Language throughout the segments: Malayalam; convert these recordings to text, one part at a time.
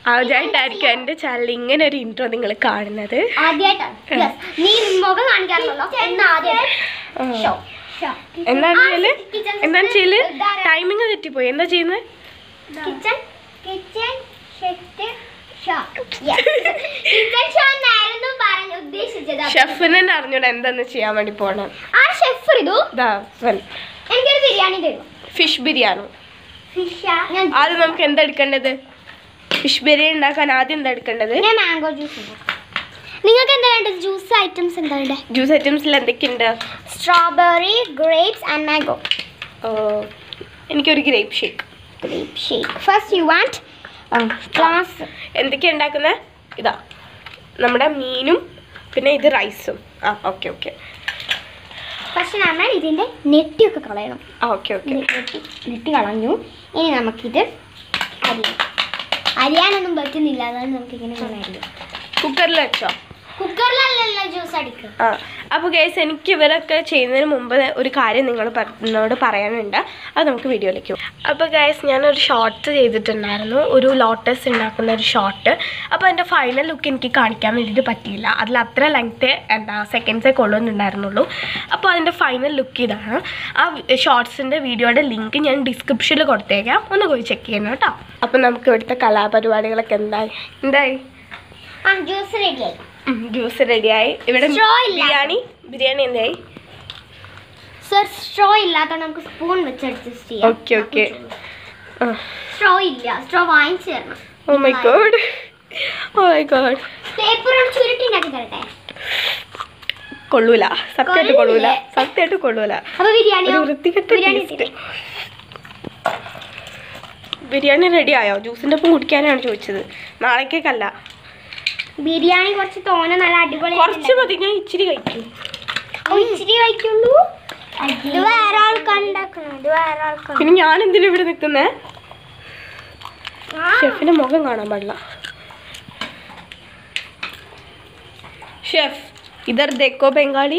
ആദ്യമായിട്ടായിരിക്കും എൻ്റെ ചാനലിൽ ഇങ്ങനെ ഒരു ഇൻട്രോ നിങ്ങൾ കാണുന്നത് ആദ്യമായിട്ടാണ് Yes. നീ മുഖം കാണിക്കാറുണ്ടല്ലോ എന്നാ ആദ്യമായിട്ട് ആ. ഷോ ഷോ എന്താണ് ചെയ്യല് എന്താണ് ചെയ്യല് ടൈമിങ് തെറ്റിപ്പോയി എന്താ ചെയ്യുന്നത് kitchen kitchen chef show kitchen show എന്നായിരുന്നു പറഞ്ഞു ഉദ്ദേശിച്ചത് ഷെഫിനെ അറിഞ്ഞൂടെ എന്താന്ന് ചെയ്യാൻ വേണ്ടി പോണം ആ ഷെഫ് ഇതു ഇതാ എനിക്കൊരു ബിരിയാണി തരും ഫിഷ് ബിരിയാണി ഫിഷ ഞാൻ ആദ്യം നമുക്ക് എന്താ എടുക്കേണ്ടത് ഫിഷ് ബിരിയാണി ഉണ്ടാക്കാൻ ആദ്യം എന്താ എടുക്കേണ്ടത് ഞാൻ മാംഗോ ജ്യൂസ് നിങ്ങൾക്ക് എന്താ വേണ്ടത് ജ്യൂസ് ഐറ്റംസ് എന്താ വേണ്ടത് ജ്യൂസ് ഐറ്റംസിൽ എന്തൊക്കെയുണ്ട് സ്ട്രോബെറി ഗ്രേപ്സ് ആൻഡ് മാംഗോ ഓ, എനിക്കൊരു grape shake grape shake first you want glass എന്തൊക്കെയാ ഉണ്ടാക്കുന്നത് ഇതാ നമ്മുടെ മീനും പിന്നെ ഇത് റൈസും ആ ഓക്കെ ഓക്കെ ഫസ്റ്റ് നമ്മൾ ഇതിൻ്റെ നെറ്റിയൊക്കെ കളയണം ആ ഓക്കെ ഓക്കെ നെറ്റി നെറ്റി കളഞ്ഞു ഇനി നമുക്കിത് അരിയാം അരിയാനൊന്നും പറ്റുന്നില്ല അതാണ് നമുക്കിങ്ങനെ ഇങ്ങനെ അരിയാം കുക്കറിൽ വെച്ചോ കുക്കറിലല്ലല്ലോ ജ്യൂസ് അടിക്കുക ആ അപ്പോൾ ഗൈസ് എനിക്ക് ഇവരൊക്കെ ചെയ്യുന്നതിന് മുമ്പ് ഒരു കാര്യം നിങ്ങൾ എന്നോട് പറയാനുണ്ട് അത് നമുക്ക് വീഡിയോയിലേക്ക് പോകും അപ്പോൾ ഗൈസ് ഞാനൊരു ഷോർട്ട് ചെയ്തിട്ടുണ്ടായിരുന്നു ഒരു ലോട്ടസ് ഉണ്ടാക്കുന്ന ഒരു ഷോർട്ട് അപ്പോൾ എൻ്റെ ഫൈനൽ ലുക്ക് എനിക്ക് കാണിക്കാൻ വേണ്ടിയിട്ട് പറ്റിയില്ല അതിൽ അത്ര ലെങ്ത്തെ എന്താ സെക്കൻഡ്സേ കൊള്ളുന്നുണ്ടായിരുന്നുള്ളൂ അപ്പോൾ അതിൻ്റെ ഫൈനൽ ലുക്ക് ഇതാണ് ആ ഷോർട്സിൻ്റെ വീഡിയോയുടെ ലിങ്ക് ഞാൻ ഡിസ്ക്രിപ്ഷനിൽ കൊടുത്തേക്കാം ഒന്ന് പോയി ചെക്ക് ചെയ്യണം കേട്ടോ അപ്പോൾ നമുക്ക് ഇവിടുത്തെ കലാപരിപാടികളൊക്കെ എന്തായി എന്തായി ആ ജ്യൂസ് റെഡിയായി ജ്യൂസ് റെഡിയായി ഇവിടെ Straw ഇല്ല. ബിരിയാണി ബിരിയാണി എന്തായി സർ സ്ട്രോ ഇല്ലാത്തതുകൊണ്ട് നമുക്ക് സ്പൂൺ വെച്ച് അഡ്ജസ്റ്റ് ചെയ്യാം ഓക്കെ ഓക്കെ സ്ട്രോ ഇല്ല സ്ട്രോ വാങ്ങിച്ചു തരണം oh my god oh my god paper ചുരുട്ടി ഉണ്ടാക്കി തരട്ടെ കൊള്ളൂല സത്യമായിട്ട് കൊള്ളൂല കൊള്ളില്ലേ? സത്യമായിട്ട് കൊള്ളൂല അപ്പൊ ബിരിയാണിയോ ഒരു വൃത്തികെട്ട ബിരിയാണി ടേസ്റ്റ് ബിരിയാണി റെഡി ആയോ ജ്യൂസിന്റെ ഒപ്പം കുടിക്കാനാണ് ചോദിച്ചത് നാളേക്കേക്കല്ല ബിരിയാണി കുറച്ച് തോനെ നല്ല അടിപൊളി കുറച്ച് മതി ഞാൻ ഇച്ചിരി കഴിക്കും ഇച്ചിരി കഴിക്കുള്ളൂ ഇത് വേറെ ആൾക്കുണ്ടാക്കണം ഇത് വേറെ ആൾക്കാണ് പിന്നെ ഞാൻ എന്തിനാ ഇവിടെ നിൽക്കുന്നേ ഷെഫിന്റെ മുഖം കാണാൻ പാടില്ല ഷെഫ് ഇതർ ദേക്കോ ബംഗാളി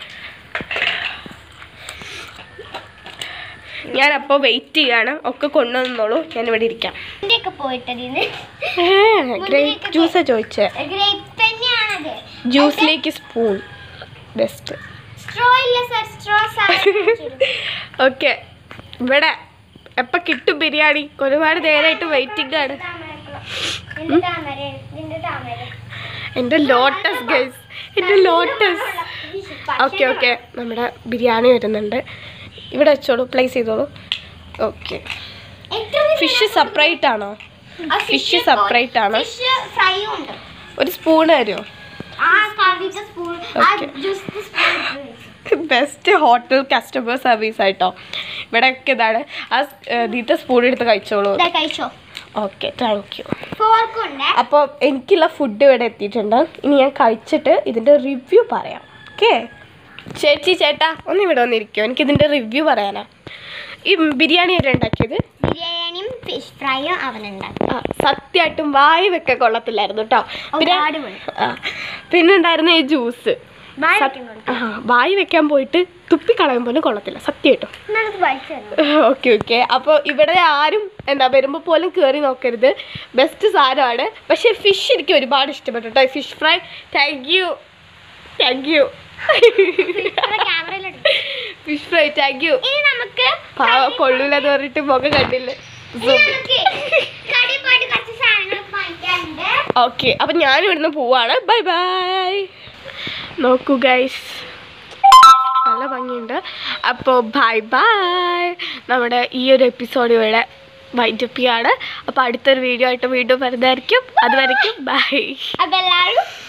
ഞാൻ അപ്പോൾ വെയിറ്റ് ചെയ്യാണ് ഒക്കെ കൊണ്ടുവന്നോളൂ ഞാൻ ഇവിടെ ഇരിക്കാം ഒക്കെ പോയിട്ടതിന് ഗ്രേപ്പ് ജ്യൂസാ ചോദിച്ചേ ഗ്രേപ്പ് തന്നെയാണത് ജ്യൂസിലേക്ക് സ്പൂൺ ബെസ്റ്റ് സ്ട്രോ ഇല്ല സർ സ്ട്രോ ഓക്കെ ഇവിടെ എപ്പോൾ കിട്ടും ബിരിയാണി ഒരുപാട് നേരമായിട്ട് വെയിറ്റിംഗ് ആണ് നിന്റെ താമര നിന്റെ താമര എൻ്റെ ലോട്ടസ് ഗൈസ് എൻ്റെ ലോട്ടസ് ഓക്കെ ഓക്കെ നമ്മുടെ ബിരിയാണി വരുന്നുണ്ട് ഇവിടെ വെച്ചോളൂ പ്ലേസ് ചെയ്തോളൂ ഓക്കെ ഫിഷ് സെപ്പറേറ്റ് ആണോ ഫിഷ് സെപ്പറേറ്റ് ആണോ ഫിഷ് ഫ്രൈ ഉണ്ട് ഒരു സ്പൂൺ തരുമോ ആ കറിയുടെ സ്പൂൺ ആ Okay. Juice spoon best hotel customer service ആയിട്ടോ ഇവിടെയൊക്കെ ഇതാണ് ആ ദീത്തെ സ്പൂൺ എടുത്ത് കഴിച്ചോളൂ ഇതാ കഴിച്ചോ ഓക്കെ താങ്ക് യു ഫോർക്ക് ഉണ്ട് അപ്പോൾ എനിക്കുള്ള ഫുഡ് ഇവിടെ എത്തിയിട്ടുണ്ട് ഇനി ഞാൻ കഴിച്ചിട്ട് ഇതിൻ്റെ റിവ്യൂ പറയാം ഓക്കെ ചേച്ചി ചേട്ടാ ഒന്ന് ഇവിടെ വന്നിരിക്കുമോ എനിക്കിതിൻ്റെ റിവ്യൂ പറയാനാ ഈ ബിരിയാണി ആയിട്ട് ഉണ്ടാക്കിയത് ബിരിയാണിയും ഫിഷ് ഫ്രൈയും അവനുണ്ടാക്കി ആ സത്യമായിട്ടും വായി വെക്കാൻ കൊള്ളത്തില്ലായിരുന്നു കേട്ടോ പിന്നെ അടിപൊളി. ആ, പിന്നെ ഉണ്ടായിരുന്ന ഈ ജ്യൂസ് വായ സത്- വെക്കുന്നുണ്ട്. ആ വായി വെക്കാൻ പോയിട്ട് തുപ്പിക്കളയാൻ പോലും കൊള്ളത്തില്ല സത്യമായിട്ടും നമുക്ക് വായിച്ചു തരണം ഓക്കെ ഓക്കെ അപ്പോൾ ഇവിടെ ആരും എന്താ വരുമ്പോൾ പോലും കയറി നോക്കരുത് ബെസ്റ്റ് സാധനമാണ് പക്ഷേ ഫിഷ് എനിക്ക് ഒരുപാട് ഇഷ്ടപ്പെട്ടു കേട്ടോ fish fry thank you thank you ക്യാമറയിലെടുക്കും ഫിഷ് ഫ്രൈ താങ്ക് യു ഇനി നമുക്ക് പാവ കൊള്ളൂലെന്ന് പറഞ്ഞിട്ട് മുഖം കണ്ടില്ലേ ഇനി നമുക്ക് കടയിൽ പോയിട്ട് കുറച്ച് സാധനങ്ങൾ വാങ്ങിക്കാനുണ്ട് ഓക്കെ അപ്പം ഞാൻ ഇവിടുന്ന് പോവാണ് ബൈ ബൈ നോക്കൂ ഗൈസ് നല്ല ഭംഗിയുണ്ട് അപ്പോൾ ബൈ ബൈ നമ്മുടെ ഈ ഒരു എപ്പിസോഡ് ഇവിടെ വൈൻഡപ്പ് ചെയ്യാണ് അപ്പോൾ അടുത്തൊരു വീഡിയോ ആയിട്ട് വീണ്ടും വരുന്നതായിരിക്കും അതുവരെയ്ക്കും ബൈ അപ്പൊ എല്ലാവരും